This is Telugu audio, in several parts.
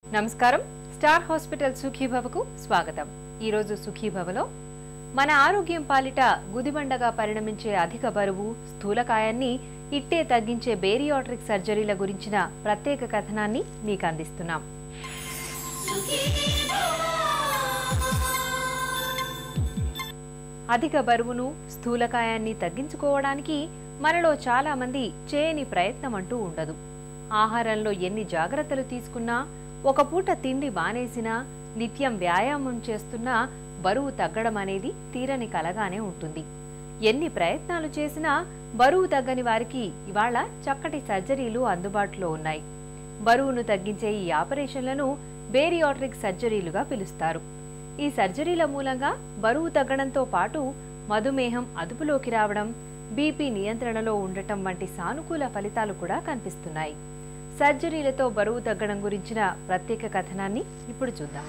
నమస్కారం స్టార్ హాస్పిటల్ సుఖీభవకు స్వాగతం ఈరోజు సుఖీభవలో మన ఆరోగ్యం పాలిట గుదిబండగా పరిణమించే అధిక బరువు స్థూలకాయాన్ని ఇట్టే తగ్గించే బేరియాట్రిక్ సర్జరీల గురించిన ప్రత్యేక కథనాన్ని మీకు అందిస్తున్నాం అధిక బరువును స్థూలకాయాన్ని తగ్గించుకోవడానికి మనలో చాలా మంది చేయని ప్రయత్నం అంటూ ఉండదు ఆహారంలో ఎన్ని జాగ్రత్తలు తీసుకున్నా ఒక పూట తిండి మానేసినా నిత్యం వ్యాయామం చేస్తున్నా బరువు తగ్గడం అనేది తీరని కలగానే ఉంటుంది ఎన్ని ప్రయత్నాలు చేసినా బరువు తగ్గని వారికి ఇవాళ చక్కటి సర్జరీలు అందుబాటులో ఉన్నాయి బరువును తగ్గించే ఈ ఆపరేషన్లను బేరియాట్రిక్ సర్జరీలుగా పిలుస్తారు ఈ సర్జరీల మూలంగా బరువు తగ్గడంతో పాటు మధుమేహం అదుపులోకి రావడం బీపీ నియంత్రణలో ఉండటం వంటి సానుకూల ఫలితాలు కూడా కనిపిస్తున్నాయి సర్జరీలతో బరువు తగ్గడం గురించిన ప్రత్యేక కథనాన్ని ఇప్పుడు చూద్దాం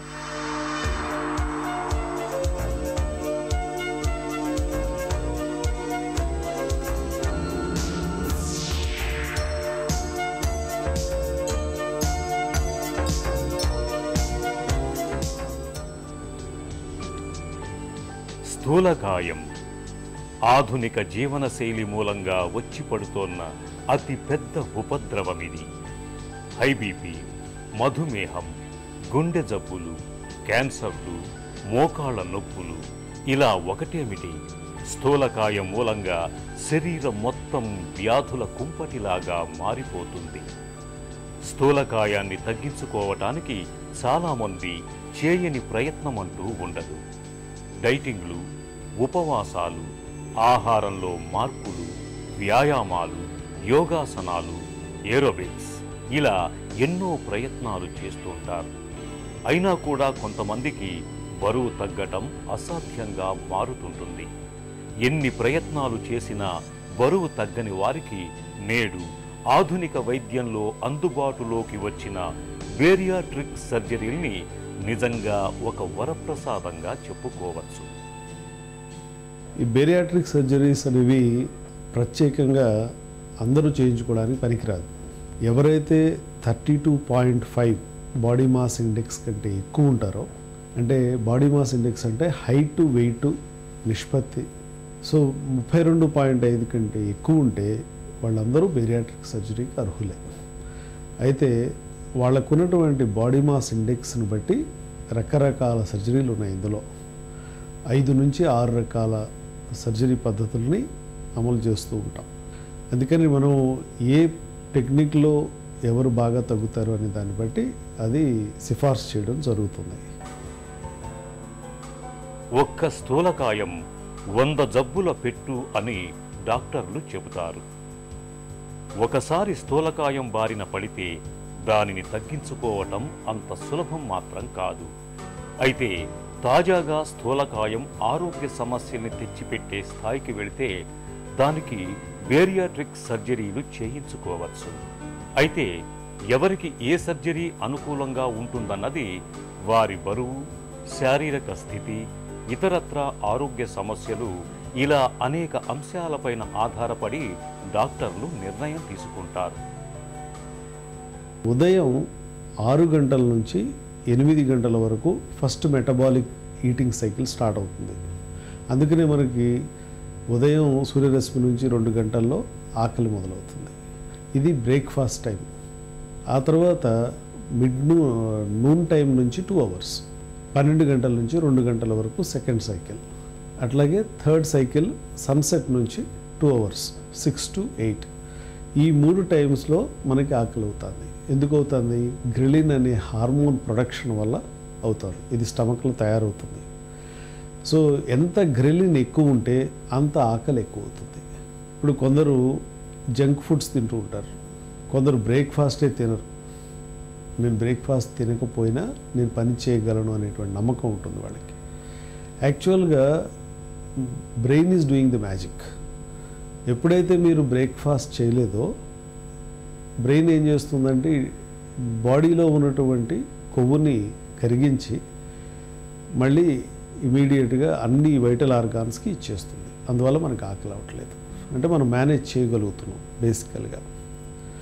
స్థూలకాయం ఆధునిక జీవనశైలి మూలంగా వచ్చి పడుతోన్న అతి పెద్ద ఉపద్రవమిది హై బీపీ మధుమేహం గుండె జబ్బులు క్యాన్సర్లు మోకాళ్ళ నొప్పులు ఇలా ఒకటేమిటి స్థూలకాయం మూలంగా శరీరం మొత్తం వ్యాధుల కుంపటిలాగా మారిపోతుంది స్థూలకాయాన్ని తగ్గించుకోవటానికి చాలామంది చేయని ప్రయత్నం అంటూ ఉండదు డైటింగ్లు ఉపవాసాలు ఆహారంలో మార్పులు వ్యాయామాలు యోగాసనాలు ఏరోబిక్స్ ఇలా ఎన్నో ప్రయత్నాలు చేస్తుంటారు అయినా కూడా కొంతమందికి బరువు తగ్గటం అసాధ్యంగా మారుతుంటుంది ఎన్ని ప్రయత్నాలు చేసినా బరువు తగ్గని వారికి నేడు ఆధునిక వైద్యంలో అందుబాటులోకి వచ్చిన బేరియాట్రిక్ సర్జరీల్ని నిజంగా ఒక వరప్రసాదంగా చెప్పుకోవచ్చు ఈ బేరియాట్రిక్ సర్జరీస్ అనేవి ప్రత్యేకంగా అందరూ చేయించుకోవడానికి పనికిరాదు ఎవరైతే thirty two point five body mass index కంటే ఎక్కువ ఉంటారో అంటే బాడీ మాస్ ఇండెక్స్ అంటే హైట్ వెయిట్ నిష్పత్తి సో ముప్పై రెండు పాయింట్ ఐదు కంటే ఎక్కువ ఉంటే వాళ్ళందరూ బేరియాట్రిక్ సర్జరీకి అర్హులే అయితే వాళ్ళకున్నటువంటి బాడీ మాస్ ఇండెక్స్ని బట్టి రకరకాల సర్జరీలు ఉన్నాయి ఇందులో ఐదు నుంచి ఆరు రకాల సర్జరీ పద్ధతుల్ని అమలు చేస్తూ ఉంటాం అందుకని మనం ఏ టెక్నిక్లో ఎవరు బాగా తగ్గుతారు అనే దాన్ని బట్టి అది సిఫార్సు చేయడం జరుగుతుంది ఒక్క స్థూలకాయం వంద జబ్బుల పెట్టు అని డాక్టర్లు చెబుతారు ఒకసారి స్థూలకాయం బారిన పడితే దానిని తగ్గించుకోవటం అంత సులభం మాత్రం కాదు అయితే తాజాగా స్థూలకాయం ఆరోగ్య సమస్యల్ని తెచ్చిపెట్టే స్థాయికి వెళితే దానికి బేరియాట్రిక్ సర్జరీలు చేయించుకోవచ్చు అయితే ఎవరికి ఏ సర్జరీ అనుకూలంగా ఉంటుందన్నది వారి బరువు శారీరక స్థితి ఇతరత్ర ఆరోగ్య సమస్యలు ఇలా అనేక అంశాలపైన ఆధారపడి డాక్టర్లు నిర్ణయం తీసుకుంటారు ఉదయం ఆరు గంటల నుంచి ఎనిమిది గంటల వరకు first metabolic eating cycle start అవుతుంది అందుకనే మనకి ఉదయం సూర్యరశ్మి నుంచి రెండు గంటల్లో ఆకలి మొదలవుతుంది ఇది బ్రేక్ఫాస్ట్ టైం ఆ తర్వాత మిడ్ నూ నూన్ టైం నుంచి టూ అవర్స్ పన్నెండు గంటల నుంచి రెండు గంటల వరకు సెకండ్ సైకిల్ అట్లాగే థర్డ్ సైకిల్ సన్సెట్ నుంచి two hours six to eight ఈ మూడు టైమ్స్లో మనకి ఆకలి అవుతుంది ఎందుకు అవుతుంది గ్రిలిన్ అనే హార్మోన్ ప్రొడక్షన్ వల్ల అవుతుంది ఇది స్టమక్లో తయారవుతుంది సో ఎంత గ్రిలిన్ ఎక్కువ ఉంటే అంత ఆకలి ఎక్కువ అవుతుంది ఇప్పుడు కొందరు జంక్ ఫుడ్స్ తింటూ ఉంటారు కొందరు బ్రేక్ఫాస్టే తినరు నేను బ్రేక్ఫాస్ట్ తినకపోయినా నేను పని చేయగలను అనేటువంటి నమ్మకం ఉంటుంది వాళ్ళకి యాక్చువల్గా brain is doing the magic ఎప్పుడైతే మీరు బ్రేక్ఫాస్ట్ చేయలేదో బ్రెయిన్ ఏం చేస్తుందంటే బాడీలో ఉన్నటువంటి కొవ్వుని కరిగించి మళ్ళీ ఇమీడియట్గా అన్ని వైటల్ ఆర్గాన్స్కి ఇచ్చేస్తుంది అందువల్ల మనకు ఆకలి అవ్వట్లేదు అంటే మనం మేనేజ్ చేయగలుగుతున్నాం బేసికల్గా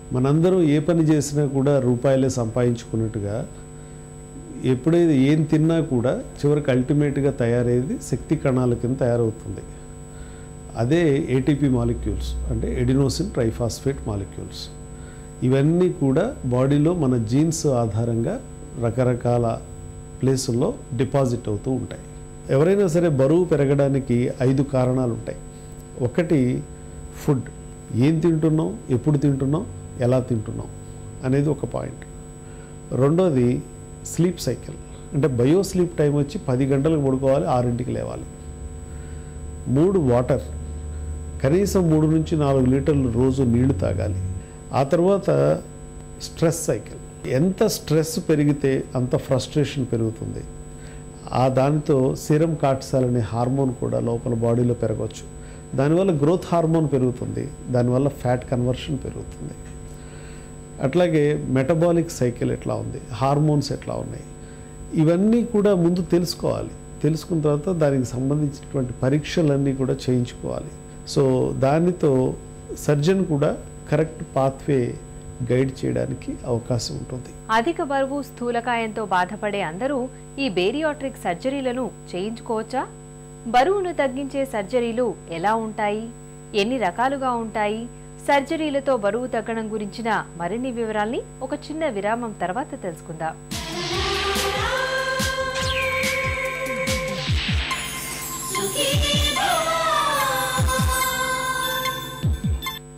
మనందరం ఏ పని చేసినా కూడా రూపాయలే సంపాదించుకున్నట్టుగా ఎప్పుడైతే ఏం తిన్నా కూడా చివరికి అల్టిమేట్గా తయారయ్యేది శక్తి కణాల కింద తయారవుతుంది అదే ఏటీపీ మాలిక్యూల్స్ అంటే ఎడినోసిన్ ట్రైఫాస్ఫేట్ మాలిక్యూల్స్ ఇవన్నీ కూడా బాడీలో మన జీన్స్ ఆధారంగా రకరకాల ప్లేసుల్లో డిపాజిట్ అవుతూ ఉంటాయి ఎవరైనా సరే బరువు పెరగడానికి ఐదు కారణాలు ఉంటాయి ఒకటి ఫుడ్ ఏం తింటున్నాం ఎప్పుడు తింటున్నాం ఎలా తింటున్నాం అనేది ఒక పాయింట్ రెండోది స్లీప్ సైకిల్ అంటే బయో స్లీప్ టైం వచ్చి పది గంటలకు పడుకోవాలి ఆరింటికి లేవాలి మూడు వాటర్ కనీసం మూడు నుంచి నాలుగు లీటర్లు రోజు నీళ్లు తాగాలి ఆ తర్వాత స్ట్రెస్ సైకిల్ ఎంత స్ట్రెస్ పెరిగితే అంత ఫ్రస్ట్రేషన్ పెరుగుతుంది ఆ దానితో సిరం కార్టిసాల్ అనే హార్మోన్ కూడా లోపల బాడీలో పెరగవచ్చు దానివల్ల గ్రోత్ హార్మోన్ పెరుగుతుంది దానివల్ల ఫ్యాట్ కన్వర్షన్ పెరుగుతుంది అట్లాగే మెటబాలిక్ సైకిల్ ఎట్లా ఉంది హార్మోన్స్ ఎట్లా ఉన్నాయి ఇవన్నీ కూడా ముందు తెలుసుకోవాలి తెలుసుకున్న తర్వాత దానికి సంబంధించినటువంటి పరీక్షలన్నీ కూడా చేయించుకోవాలి సో దానితో సర్జన్ కూడా కరెక్ట్ పాత్వే గైడ్ చేయడానికి అవకాశం ఉంటుంది అధిక బరువు స్థూలకాయంతో బాధపడే అందరూ ఈ బేరియాట్రిక్ సర్జరీలను చేయించుకోవచ్చా బరువును తగ్గించే సర్జరీలు ఎలా ఉంటాయి ఎన్ని రకాలుగా ఉంటాయి సర్జరీలతో బరువు తగ్గడం గురించిన మరిన్ని వివరాల్ని ఒక చిన్న విరామం తర్వాత తెలుసుకుందాం